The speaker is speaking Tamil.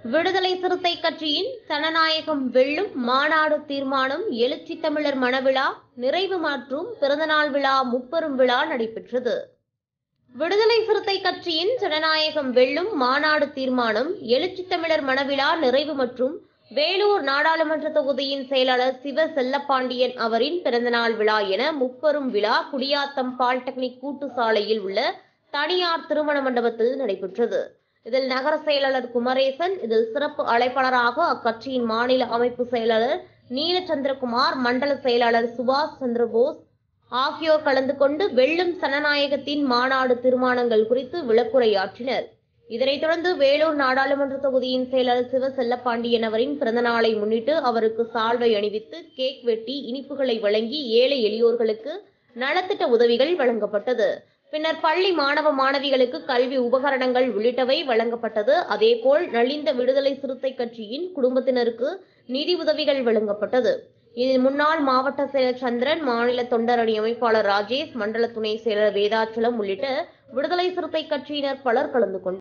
விடுதலை சிறுத்தை கட்சியின் ஜனநாயகம் வெல்லும் மாநாடு தீர்மானம் எழுச்சி தமிழர் மணவிழா நிறைவு மற்றும் பிறந்தநாள் விழா முப்பெரும் விழா நடைபெற்றது விடுதலை சிறுத்தை கட்சியின் ஜனநாயகம் வெல்லும் மாநாடு தீர்மானம் எழுச்சி தமிழர் மணவிழா நிறைவு மற்றும் வேலூர் நாடாளுமன்ற தொகுதியின் செயலாளர் சிவ செல்லப்பாண்டியன் அவரின் பிறந்தநாள் விழா என முப்பெரும் விழா குடியாத்தம் பாலிடெக்னிக் கூட்டு சாலையில் உள்ள தனியார் திருமண மண்டபத்தில் நடைபெற்றது இதில் நகர செயலாளர் குமரேசன் இதில் சிறப்பு அழைப்பாளராக அக்கட்சியின் மாநில அமைப்பு செயலாளர் நீலச்சந்திரகுமார் மண்டல செயலாளர் சுபாஷ் சந்திரபோஸ் ஆகியோர் கலந்து கொண்டு வெள்ளும் சனநாயகத்தின் மாநாடு தீர்மானங்கள் குறித்து விளக்குரையாற்றினர் இதனைத் தொடர்ந்து வேலூர் நாடாளுமன்ற தொகுதியின் செயலாளர் சிவ செல்லப்பாண்டியன் அவரின் பிறந்தநாளை முன்னிட்டு அவருக்கு சால்வை அணிவித்து கேக் வெட்டி இனிப்புகளை வழங்கி ஏழை எளியோர்களுக்கு நலத்திட்ட உதவிகள் வழங்கப்பட்டது பின்னர் பள்ளி மாணவ மாணவிகளுக்கு கல்வி உபகரணங்கள் உள்ளிட்டவை வழங்கப்பட்டது அதேபோல் நலிந்த விடுதலை சிறுத்தை கட்சியின் குடும்பத்தினருக்கு நிதி உதவிகள் வழங்கப்பட்டது இதில் முன்னாள் மாவட்ட செயலர் சந்திரன் மாநில தொண்டர் அணி அமைப்பாளர் ராஜேஷ் மண்டல துணை செயலர் வேதாச்சலம் உள்ளிட்ட விடுதலை சிறுத்தை கட்சியினர் பலர் கலந்து கொண்டனர்